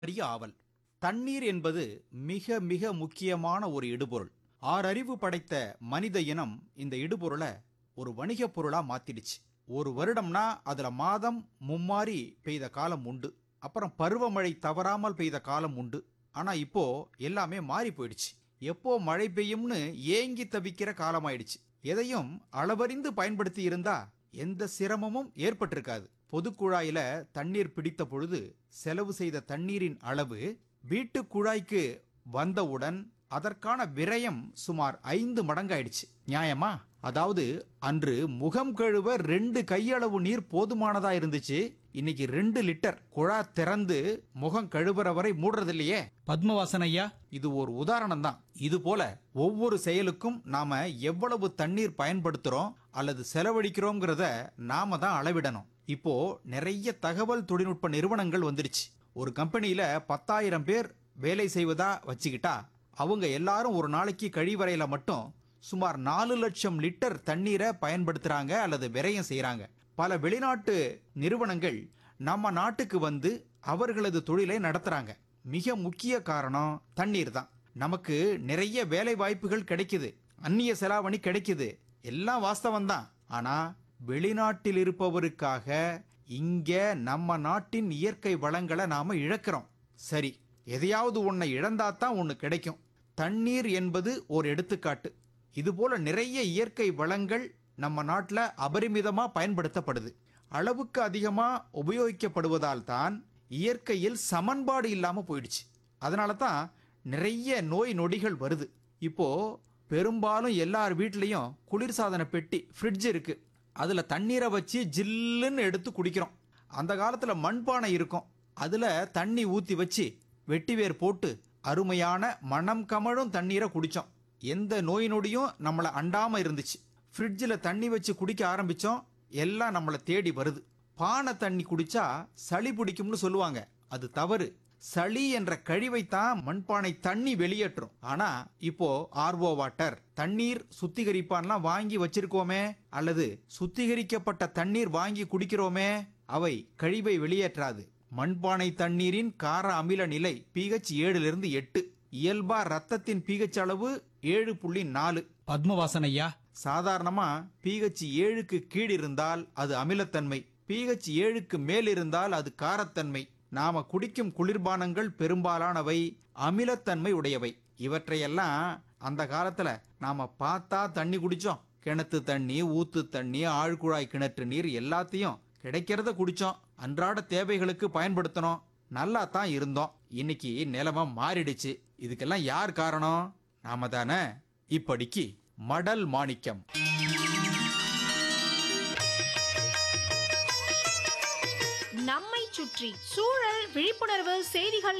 அறிய ஆவல் தண்ணீர் என்பது மிக மிக முக்கியமான ஒரு இடுபொருள் ஆறறிவு படைத்த மனித இனம் இந்த இடுபொருளை ஒரு வணிகப் பொருளா மாத்திடுச்சு ஒரு வருடம்னா அதுல மாதம் மும்மாரி பெய்த காலம் உண்டு அப்புறம் பருவமழை தவறாமல் பெய்த காலம் உண்டு ஆனா இப்போ எல்லாமே மாறி போயிடுச்சு எப்போ மழை பெய்யும்னு ஏங்கி தவிக்கிற காலமாயிடுச்சு எதையும் அளவறிந்து பயன்படுத்தி இருந்தா எந்த சிரமமும் ஏற்பட்டிருக்காது பொதுக்குழாயில தண்ணீர் பிடித்த பொழுது செலவு செய்த தண்ணீரின் அளவு வீட்டு குழாய்க்கு வந்தவுடன் அதற்கான விரயம் சுமார் ஐந்து மடங்காயிடுச்சு நியாயமா அதாவது அன்று முகம் கழுவ ரெண்டு கையளவு நீர் போதுமானதா இருந்துச்சு இன்னைக்கு ரெண்டு லிட்டர் குழா திறந்து முகம் கழுவுற வரை மூடுறது இல்லையே பத்மவாசன் ஐயா இது ஒரு உதாரணம் தான் இது போல ஒவ்வொரு செயலுக்கும் நாம எவ்வளவு தண்ணீர் பயன்படுத்துறோம் அல்லது செலவழிக்கிறோங்கிறத நாம தான் அளவிடணும் இப்போ நிறைய தகவல் தொழில்நுட்ப நிறுவனங்கள் வந்துருச்சு ஒரு கம்பெனியில பத்தாயிரம் பேர் வேலை செய்வதா வச்சுக்கிட்டா அவங்க எல்லாரும் ஒரு நாளைக்கு கழிவறையில மட்டும் சுமார் நாலு லட்சம் லிட்டர் தண்ணீரை பயன்படுத்துறாங்க அல்லது விரயம் செய்றாங்க பல வெளிநாட்டு நிறுவனங்கள் நம்ம நாட்டுக்கு வந்து அவர்களது தொழிலை நடத்துறாங்க மிக முக்கிய காரணம் தண்ணீர் தான் நமக்கு நிறைய வேலை வாய்ப்புகள் கிடைக்குது அந்நிய செலாவணி கிடைக்குது எல்லாம் வாஸ்தவம் தான் ஆனா வெளிநாட்டில் இருப்பவருக்காக இங்க நம்ம நாட்டின் இயற்கை வளங்களை நாம இழக்கிறோம் சரி எதையாவது ஒன்றை இழந்தாதான் ஒன்று கிடைக்கும் தண்ணீர் என்பது ஒரு எடுத்துக்காட்டு இதுபோல நிறைய இயற்கை வளங்கள் நம்ம நாட்டில் அபரிமிதமா பயன்படுத்தப்படுது அளவுக்கு அதிகமா உபயோகிக்கப்படுவதால் தான் இயற்கையில் சமன்பாடு இல்லாம போயிடுச்சு அதனால தான் நிறைய நோய் நொடிகள் வருது இப்போ பெரும்பாலும் எல்லார் வீட்லேயும் குளிர்சாதன பெட்டி ஃப்ரிட்ஜ் இருக்கு அதில் தண்ணீரை வச்சு ஜில்லுன்னு எடுத்து குடிக்கிறோம் அந்த காலத்தில் மண்பானை இருக்கும் அதில் தண்ணி ஊற்றி வச்சு வெட்டிவேர் போட்டு அருமையான மனம் கமழும் தண்ணீரை குடித்தோம் எந்த நோய் நொடியும் நம்மளை அண்டாமல் இருந்துச்சு ஃப்ரிட்ஜில் தண்ணி வச்சு குடிக்க ஆரம்பித்தோம் எல்லாம் நம்மளை தேடி வருது பானை தண்ணி குடிச்சா சளி பிடிக்கும்னு சொல்லுவாங்க அது தவறு சளி என்ற கழிவைத்தான் மண்பானை தண்ணி வெளியேற்றும் ஆனா இப்போ ஆர்ஓ வாட்டர் தண்ணீர் சுத்திகரிப்பான்லாம் வாங்கி வச்சிருக்கோமே அல்லது சுத்திகரிக்கப்பட்ட தண்ணீர் வாங்கி குடிக்கிறோமே அவை கழிவை வெளியேற்றாது மண்பானை தண்ணீரின் கார அமில நிலை பிஹெச் ஏழிலிருந்து எட்டு இயல்பா ரத்தத்தின் பிஹெச் அளவு ஏழு புள்ளி நாலு பத்மவாசன் ஐயா சாதாரணமா பிஹெச் ஏழுக்கு கீழ் இருந்தால் அது அமிலத்தன்மை பிஹெச் ஏழுக்கு மேல் இருந்தால் அது காரத்தன்மை நாம குடிக்கும் குளிர்பானங்கள் பெரும்பாலானவை அமிலத்தன்மை உடையவை இவற்றையெல்லாம் அந்த காலத்துல நாம பார்த்தா தண்ணி குடிச்சோம் கிணத்து தண்ணி ஊத்து தண்ணி ஆழ்குழாய் கிணற்று நீர் எல்லாத்தையும் கிடைக்கிறத குடிச்சோம் அன்றாட தேவைகளுக்கு பயன்படுத்தினோம் நல்லா தான் இருந்தோம் இன்னைக்கு நிலைமை மாறிடுச்சு இதுக்கெல்லாம் யார் காரணம் நாம தானே இப்படிக்கு மடல் மாணிக்கம் நம்மை சுற்றி சூழல் விழிப்புணர்வு செய்திகள்